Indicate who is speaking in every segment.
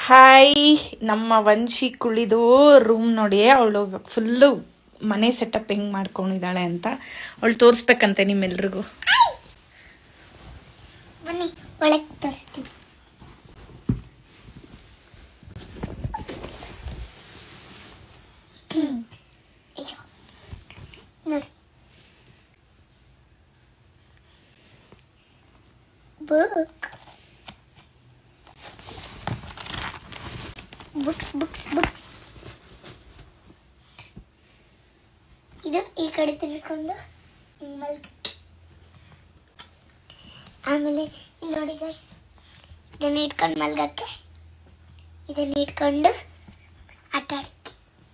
Speaker 1: Hi ನಮ್ಮ Vamshi ಕುಳಿದು room ನೋಡಿ ಅವಳು ಫುಲ್ಲು ಮನೆ ಸೆಟಪ್ ಹೆಂಗ್ ಮಾಡ್ಕೊಂಡಿದ್ದಾಳೆ ಅಂತ ಅವಳು ತೋರಿಸ್ಬೇಕಂತೆ ನಿಮ್ಮೆಲ್ರಿಗೂ
Speaker 2: ಬನ್ನಿ ಒಳಗೆ ತೋರಿಸ್ತೀನಿ ಅಯ್ಯೋ ನೋಡಿ ಬುಕ್ ಬುಕ್ಸ್ ಬುಕ್ಸ್ ಬುಕ್ಸ್ ಇದು ಈ ಕಡೆ ತಿರ್ಸ್ಕೊಂಡು ಹಿಂಗ್ ಮಲ್ಕೊ. ಆಮೇಲೆ ಇಲ್ಲಿ ನೋಡಿ ಗೈಸ್ ಇದನ್ನ ಇಟ್ಕೊಂಡು ಮಲ್ಗಕ್ಕೆ ಇದನ್ನ ಇಟ್ಕೊಂಡು ಆಟ ಆಡಕ್ಕೆ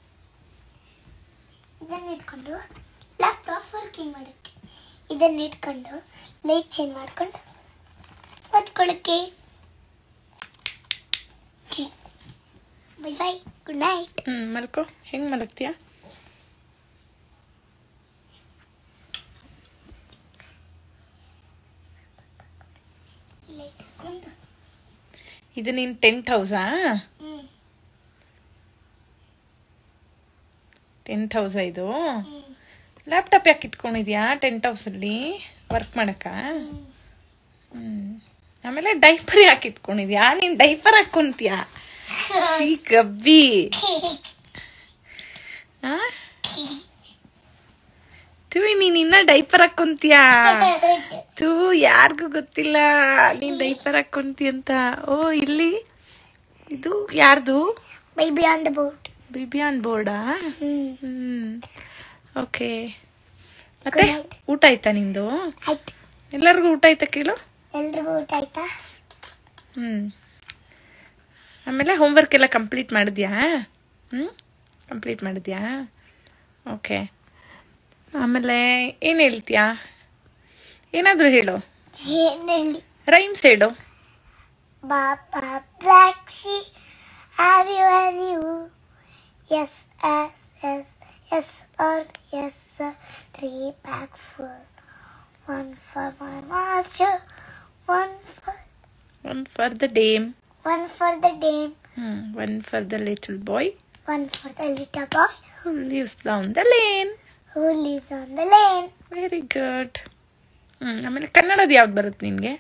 Speaker 2: ಇದನ್ನ ಇಟ್ಕೊಂಡು ಲ್ಯಾಪ್ಟಾಪ್ ವರ್ಕಿಂಗ್ ಮಾಡಕ್ಕೆ ಇದನ್ನ ಇಟ್ಕೊಂಡು ಲೈಟ್ ಚೇಂಜ್ ಮಾಡ್ಕೊಂಡು ಓದ್ಕೊಳ್ಳಕ್ಕೆ bye bye good night
Speaker 1: hmm ಮಲ್ಕೋ ಹೆಂಗ್ ಮಲಗ್ತೀಯಾ
Speaker 2: ಲೈಟ್ ಹಾಕೊಂಡು
Speaker 1: ಇದು ನಿನ್ ಟೆಂಟ್ ಹೌಸಾ
Speaker 2: ಹ್ಞೂ
Speaker 1: ಟೆಂಟ್ ಹೌಸಾ ಇದು
Speaker 2: ಹ್ಞೂ
Speaker 1: ಲ್ಯಾಪ್ಟಾಪ್ ಯಾಕೆ ಇಟ್ಕೊಂಡಿದ್ಯಾ ಟೆಂಟ್ ಹೌಸಲ್ಲಿ ವರ್ಕ್ ಮಾಡಕ್ಕ ಹ್ಮ್ ಆಮೇಲೆ ಡೈಪರ್ ಯಾಕೆ ಇಟ್ಕೊಂಡಿದ್ಯಾ ನೀನ್ ಡೈಪರ್ ಹಾಕೊಂತೀಯಾ ಸಿ ಗಬ್ಬಿ ಆ? ತೂ ನೀನ್ ಇನ್ನ ಡೈಪರ್ ಹಾಕೊಂತೀಯಾ ತೂ ಯಾರಿಗೂ ಗೊತ್ತಿಲ್ಲ ನೀನ್ ಡೈಪರ್ ಹಾಕೊಂತಿ ಅಂತ ಓ ಇಲ್ಲಿ ಇದು ಯಾರ್ದು
Speaker 2: baby on the boat
Speaker 1: baby on ಬೋರ್ಡಾ
Speaker 2: ಹ್ಞೂ
Speaker 1: ಹ್ಮ್ ಓಕೆ ಮತ್ತೆ
Speaker 2: Good night.
Speaker 1: ಊಟ ಆಯ್ತಾ ನಿಂದು
Speaker 2: ಆಯ್ತು
Speaker 1: ಎಲ್ಲರಿಗೂ ಊಟ ಆಯ್ತಾ ಕೇಳು
Speaker 2: ಎಲ್ರಿಗೂ ಊಟ ಆಯ್ತಾ
Speaker 1: ಹ್ಮ್ ಆಮೇಲೆ ಹೋಮ್ವರ್ಕ್ ಎಲ್ಲ ಕಂಪ್ಲೀಟ್ ಮಾಡಿದ್ಯಾ ಹ್ಮ್ ಕಂಪ್ಲೀಟ್ ಮಾಡಿದ್ಯಾ ಓಕೆ ಆಮೇಲೆ ಏನು ಹೇಳ್ತೀಯಾ ಏನಾದರೂ ಹೇಳು
Speaker 2: ಏನೇಳಿ
Speaker 1: ರೈಮ್ಸ್ ಹೇಳು
Speaker 2: Baba Black Sheep, have you any you? Yes, yes, yes, yes, or yes, sir. Three pack full. One for my master, one for
Speaker 1: one for the dame
Speaker 2: one for the dame,
Speaker 1: hmm one for the little boy
Speaker 2: one for the little boy
Speaker 1: ಹೂ ಲೀವ್ಸ್ ಡೌನ್ ದ ಲೇನ್
Speaker 2: who lives on the lane.
Speaker 1: Very good hmm ಆಮೇಲೆ ಕನ್ನಡದ ಯಾವ್ದು ಬರುತ್ತೆ ನಿನಗೆ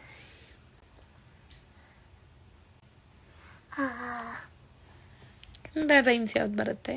Speaker 2: Ah,
Speaker 1: ಕನ್ನಡ ರೈಮ್ಸ್ ಯಾವ್ದು ಬರುತ್ತೆ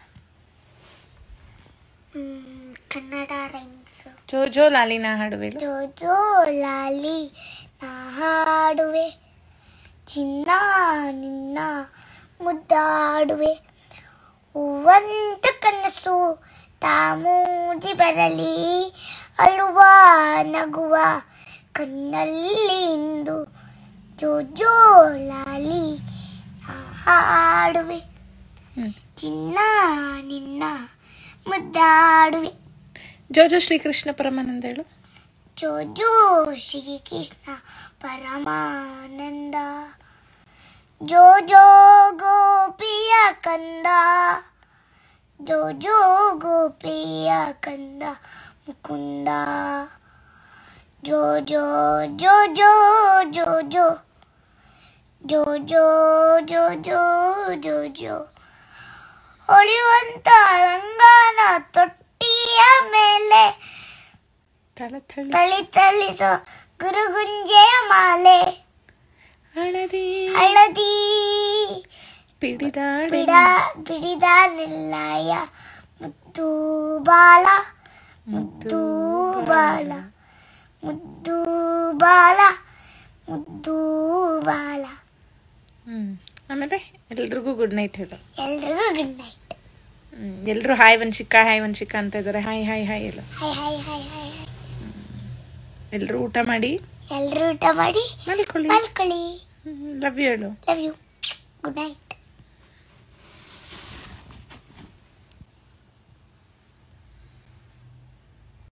Speaker 2: mm, ಕನ್ನಡ ರೈಮ್ಸ್
Speaker 1: ಜೋ ಜೋ ಲಾಲಿನ ಹಾಡುವೇಳು
Speaker 2: ಜೋಜೋ ಲಾಲಿ ನಾ ಹಾಡುವೆ ಚಿನ್ನ ನಿನ್ನ ಮುದ್ದಾಡುವೆ ಹೂವಂತ ಕನಸು ತಾಮೂಜಿ ಬರಲಿ ಅಳುವ ನಗುವ ಕಣ್ಣಲ್ಲಿ ಇಂದು ಜೋಜೋ ಲಾಲಿ ನಾ ಹಾಡುವೆ
Speaker 1: ಹ್ಮ್
Speaker 2: ಚಿನ್ನ ನಿನ್ನ ಮುದ್ದಾಡುವೆ
Speaker 1: ಜೋ ಜೋ ಶ್ರೀಕೃಷ್ಣ ಪರಮಾನಂದ ಹೇಳು
Speaker 2: ಜೋ ಜೋ ಶ್ರೀಕೃಷ್ಣ ಪರಮಾನಂದ ಜೋ ಜೋ ಗೋಪಿಯ ಕಂದ ಜೋ ಜೋ ಗೋಪಿಯ ಕಂದ ಮುಕುಂದ ಜೋ ಜೋ ಜೋ ಜೋ ಜೋ ಜೋ ಜೋ ಜೋ ಜೋ ಜೋ ಜೋ ಜೋ ಹೊಳೆಯುವಂತ ರಂಗನ ತೊಟ್ಟಿಯ ಮೇಲೆ
Speaker 1: ತಳ ತಳಿ
Speaker 2: ತಳಿ ತಳಿಸೋ ಗುರುಗುಂಜೆಯ ಮಾಲೆ
Speaker 1: ಹಳದಿ
Speaker 2: ಹಳದಿ
Speaker 1: ಪಿಡಿದಾಡಿ
Speaker 2: ಬಿಡ ಬಿಡಿದ ನಿಲ್ಲಯ ಮುದ್ದು ಬಾಲ ಮುದ್ದು ಬಾಲ ಮುದ್ದು ಬಾಲ ಮುದ್ದು ಬಾಲ
Speaker 1: ಹ್ಮ್ ಆಮೇಲೆ ಎಲ್ರಿಗೂ ಗುಡ್ ನೈಟ್ ಹೇಳು
Speaker 2: ಎಲ್ರಿಗೂ ಗುಡ್ ನೈಟ್
Speaker 1: ಹ್ಮ್ ಎಲ್ರು ಹಾಯ್ ವಂಶಿಕಾ ಹಾಯ್ ವಂಶಿಕಾ ಅಂತ ಇದಾರೆ ಹಾಯ್ ಹಾಯ್ ಹಾಯ್ ಹೇಳು
Speaker 2: hi hi hi hi hi
Speaker 1: ಎಲ್ರು ಊಟ ಮಾಡಿ
Speaker 2: ಎಲ್ರೂ ಊಟ ಮಾಡಿ
Speaker 1: ಮಲ್ಕೊಳ್ಳಿ
Speaker 2: ಮಲ್ಕೊಳ್ಳಿ
Speaker 1: ಲವ್ ಯು ಹೇಳು
Speaker 2: ಲವ್ ಯು ಗುಡ್ ನೈಟ್